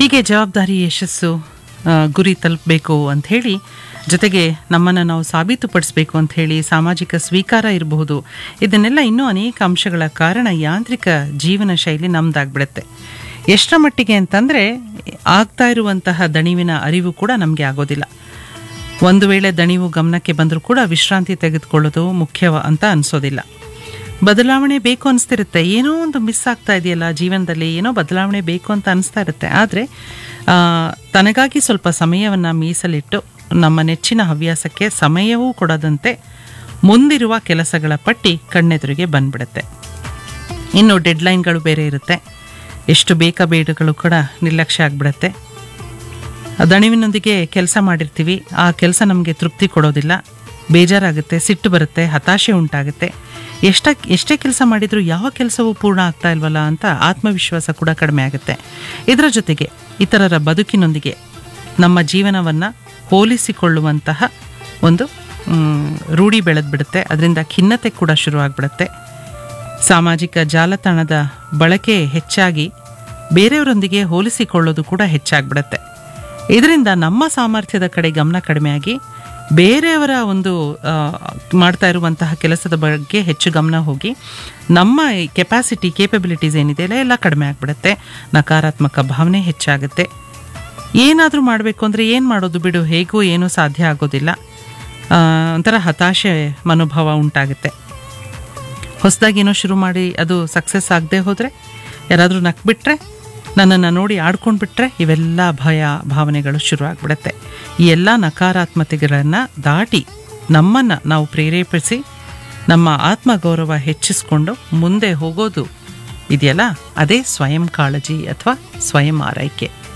ಹೀಗೆ ಜವಾಬ್ದಾರಿ ಯಶಸ್ಸು ಆ, ಗುರಿ ತಲುಪಬೇಕು ಅಂಥೇಳಿ ಜೊತೆಗೆ ನಮ್ಮನ್ನು ನಾವು ಸಾಬೀತುಪಡಿಸಬೇಕು ಅಂಥೇಳಿ ಸಾಮಾಜಿಕ ಸ್ವೀಕಾರ ಇರಬಹುದು ಇದನ್ನೆಲ್ಲ ಇನ್ನೂ ಅನೇಕ ಅಂಶಗಳ ಕಾರಣ ಯಾಂತ್ರಿಕ ಜೀವನ ಶೈಲಿ ನಮ್ದಾಗ್ಬಿಡುತ್ತೆ ಎಷ್ಟರ ಮಟ್ಟಿಗೆ ಅಂತಂದರೆ ಆಗ್ತಾ ಇರುವಂತಹ ದಣಿವಿನ ಅರಿವು ಕೂಡ ನಮಗೆ ಆಗೋದಿಲ್ಲ ಒಂದು ವೇಳೆ ದಣಿವು ಗಮನಕ್ಕೆ ಬಂದರೂ ಕೂಡ ವಿಶ್ರಾಂತಿ ತೆಗೆದುಕೊಳ್ಳೋದು ಮುಖ್ಯ ಅಂತ ಅನಿಸೋದಿಲ್ಲ ಬದಲಾವಣೆ ಬೇಕು ಅನಿಸ್ತಿರುತ್ತೆ ಏನೋ ಒಂದು ಮಿಸ್ ಆಗ್ತಾ ಇದೆಯಲ್ಲ ಜೀವನದಲ್ಲಿ ಏನೋ ಬದಲಾವಣೆ ಬೇಕು ಅಂತ ಅನಿಸ್ತಾ ಇರುತ್ತೆ ಆದರೆ ತನಗಾಗಿ ಸ್ವಲ್ಪ ಸಮಯವನ್ನು ಮೀಸಲಿಟ್ಟು ನಮ್ಮ ನೆಚ್ಚಿನ ಹವ್ಯಾಸಕ್ಕೆ ಸಮಯವೂ ಕೊಡದಂತೆ ಮುಂದಿರುವ ಕೆಲಸಗಳ ಪಟ್ಟಿ ಕಣ್ಣೆದುರಿಗೆ ಬಂದ್ಬಿಡುತ್ತೆ ಇನ್ನು ಡೆಡ್ಲೈನ್ಗಳು ಬೇರೆ ಇರುತ್ತೆ ಎಷ್ಟು ಬೇಕಾ ಬೇಡಗಳು ಕೂಡ ನಿರ್ಲಕ್ಷ್ಯ ಆಗಿಬಿಡುತ್ತೆ ದಣಿವಿನೊಂದಿಗೆ ಕೆಲಸ ಮಾಡಿರ್ತೀವಿ ಆ ಕೆಲಸ ನಮಗೆ ತೃಪ್ತಿ ಕೊಡೋದಿಲ್ಲ ಬೇಜಾರಾಗುತ್ತೆ ಸಿಟ್ಟು ಬರುತ್ತೆ ಹತಾಶೆ ಉಂಟಾಗುತ್ತೆ ಎಷ್ಟ ಎಷ್ಟೇ ಕೆಲಸ ಮಾಡಿದರೂ ಯಾವ ಕೆಲಸವೂ ಪೂರ್ಣ ಆಗ್ತಾ ಇಲ್ವಲ್ಲ ಅಂತ ಆತ್ಮವಿಶ್ವಾಸ ಕೂಡ ಕಡಿಮೆ ಆಗುತ್ತೆ ಇದರ ಜೊತೆಗೆ ಇತರರ ಬದುಕಿನೊಂದಿಗೆ ನಮ್ಮ ಜೀವನವನ್ನು ಹೋಲಿಸಿಕೊಳ್ಳುವಂತಹ ಒಂದು ಮ್, ರೂಢಿ ಬೆಳೆದ್ಬಿಡುತ್ತೆ ಅದರಿಂದ ಖಿನ್ನತೆ ಕೂಡ ಶುರುವಾಗ್ಬಿಡುತ್ತೆ ಸಾಮಾಜಿಕ ಜಾಲತಾಣದ ಬಳಕೆ ಹೆಚ್ಚಾಗಿ ಬೇರೆಯವರೊಂದಿಗೆ ಹೋಲಿಸಿಕೊಳ್ಳೋದು ಕೂಡ ಹೆಚ್ಚಾಗ್ಬಿಡುತ್ತೆ ಇದರಿಂದ ನಮ್ಮ ಸಾಮರ್ಥ್ಯದ ಕಡೆ ಗಮನ ಕಡಿಮೆಯಾಗಿ ಬೇರೆಯವರ ಒಂದು ಆ, ಮಾಡ್ತಾ ಇರುವಂತಹ ಕೆಲಸದ ಬಗ್ಗೆ ಹೆಚ್ಚು ಗಮನ ಹೋಗಿ ನಮ್ಮ ಕೆಪಾಸಿಟಿ ಕೇಪಬಿಲಿಟೀಸ್ ಏನಿದೆ ಅಲ್ಲ ಎಲ್ಲ ಕಡಿಮೆ ಆಗಿಬಿಡುತ್ತೆ ನಕಾರಾತ್ಮಕ ಭಾವನೆ ಹೆಚ್ಚಾಗುತ್ತೆ ಏನಾದರೂ ಮಾಡಬೇಕು ಅಂದರೆ ಏನು ಮಾಡೋದು ಬಿಡು ಹೇಗೂ ಏನೂ ಸಾಧ್ಯ ಆಗೋದಿಲ್ಲ ಆ, ಒಂಥರ ಹತಾಶೆ ಮನೋಭಾವ ಉಂಟಾಗುತ್ತೆ ಹೊಸದಾಗಿ ಏನೋ ಶುರು ಮಾಡಿ ಅದು ಸಕ್ಸಸ್ ಆಗದೆ ಹೋದರೆ ಯಾರಾದರೂ ನಕ್ಬಿಟ್ರೆ ನನ್ನನ್ನು ನೋಡಿ ಆಡ್ಕೊಂಡು ಬಿಟ್ರೆ ಇವೆಲ್ಲ ಭಯ ಭಾವನೆಗಳು ಶುರು ಆಗ್ಬಿಡುತ್ತೆ ಈ ಎಲ್ಲ ನಕಾರಾತ್ಮತೆಗಳನ್ನು ದಾಟಿ ನಮ್ಮನ್ನು ನಾವು ಪ್ರೇರೇಪಿಸಿ ನಮ್ಮ ಆತ್ಮಗೌರವ ಹೆಚ್ಚಿಸ್ಕೊಂಡು ಮುಂದೆ ಹೋಗೋದು ಇದೆಯಲ್ಲ ಅದೇ ಸ್ವಯಂ ಕಾಳಜಿ ಅಥವಾ ಸ್ವಯಂ ಆರೈಕೆ